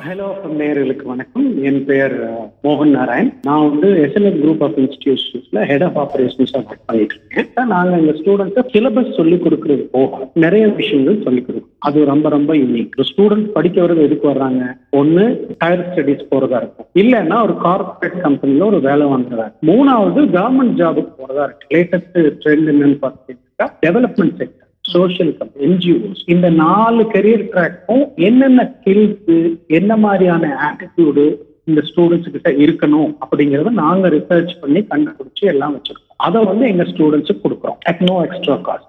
hello நேயர்களுக்கு வணக்கம் என் பெயர் அஹ், மோகன் நாராயண் நான் வந்து எஸ்எல்எஸ் குரூப் ஆஃப் இன்ஸ்டிடியூஷன்ஸ்ல ஹெட் ஆஃப் ஆபரேஷன்ஸாக ஒர்க் பண்ணிட்டு இருக்கேன் நாங்கள் எங்கள் ஸ்டூடெண்ட்ஸை சிலபஸ் சொல்லிக் கொடுக்கறது போக நிறைய விஷயங்கள் சொல்லிக் கொடுக்கும் அது ரொம்ப ரொம்ப யூனிக் ஒரு ஸ்டூடெண்ட் படிக்க வரது எதுக்கு வர்றாங்க ஒன்று ஹையர் ஸ்டடீஸ் போறதா இருக்கும் இல்லைன்னா ஒரு கார்பரேட் கம்பெனில ஒரு வேலை வாங்குறதா இருக்கும் மூணாவது கவர்மெண்ட் ஜாபுக்கு போறதா இருக்கு லேட்டஸ்ட் ட்ரெண்ட் என்னன்னு பார்த்தீங்கன்னா டெவலப்மெண்ட் செக்டர் சோஷியல் என்ஜிஓஸ் இந்த நாலு கெரியர் ட்ராக்கும் என்னென்ன ஸ்கில்ஸ் என்ன மாதிரியான ஆட்டிடியூடு இந்த ஸ்டூடெண்ட்ஸ் கிட்ட இருக்கணும் அப்படிங்கறத நாங்க ரிசர்ச் பண்ணி கண்டுபிடிச்சு எல்லாம் வச்சிருக்கோம் அதை வந்து எங்க ஸ்டூடெண்ட்ஸுக்கு கொடுக்குறோம் அட் நோ எக்ஸ்ட்ரா காஸ்ட்